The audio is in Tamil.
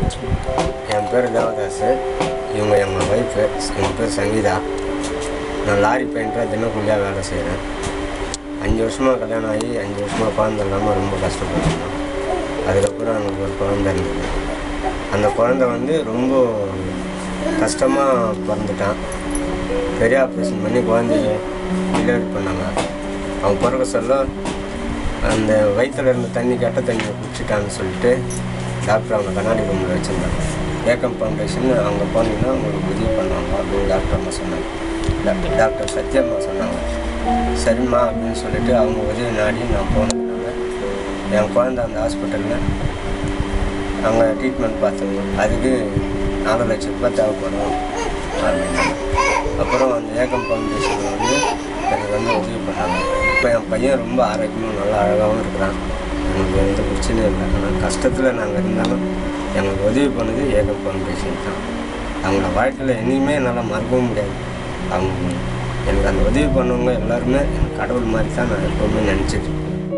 என் பேர் தேவதாஸ் இவங்க எங்கள் ஒய்ஃபு எங்கள் பேர் சங்கீதா நான் லாரி பெயிண்டராக தினக்கூலியாக வேலை செய்கிறேன் அஞ்சு வருஷமாக கல்யாணம் ஆகி அஞ்சு வருஷமாக குழந்தை இல்லாமல் ரொம்ப கஷ்டப்பட்டுருந்தோம் அதுக்கப்புறம் எனக்கு ஒரு குழந்தை இருந்தது அந்த குழந்தை வந்து ரொம்ப கஷ்டமாக பிறந்துட்டான் பெரிய ஆப்ரேஷன் பண்ணி குழந்தைய டெலிவரி பண்ணாங்க அவன் பிறக்க சொல்ல அந்த வயிற்றுல இருந்த தண்ணி கெட்ட தண்ணியை குடிச்சிட்டான்னு சொல்லிட்டு டாக்டர் அவங்க கண்ணாடி ரூமில் வச்சுருந்தாங்க ஏக்கம் ஃபவுண்டேஷன் அங்கே போனீங்கன்னா உங்களுக்கு உதவி பண்ணுவாங்க அப்படின்னு டாக்டர் அம்மா சொன்னாங்க டாக்டர் டாக்டர் சத்யம்மா சொன்னாங்க சரிம்மா அப்படின்னு சொல்லிட்டு அவங்க உதவி நாடி நான் போனதுனால என் குழந்தை அந்த ஹாஸ்பிட்டலில் அங்கே ட்ரீட்மெண்ட் பார்த்தோங்க அதுக்கு நாலு லட்சம் ரூபாய் தேவைப்படும் அப்படின்னாங்க அப்புறம் அந்த ஏகம் ஃபவுண்டேஷன் வந்து எனக்கு வந்து உதவி பண்ணாங்க இப்போ என் பையன் ரொம்ப ஆரோக்கியமாக நல்லா அழகாகவும் இருக்கிறான் எனக்கு எந்த பிரச்சனையும் இல்லை ஆனால் கஷ்டத்தில் நாங்கள் இருந்தாலும் எங்களுக்கு உதவி பண்ணது ஏகம் ஃபவுண்டேஷன் தான் அவங்கள வாழ்க்கையில் என்னையுமே என்னால் மறக்கவும் முடியாது அவங்க எனக்கு அந்த உதவி பண்ணவங்க எல்லாருமே எனக்கு கடவுள் மாதிரி தான் நான் எப்போவுமே நினச்சிட்டு இருக்கேன்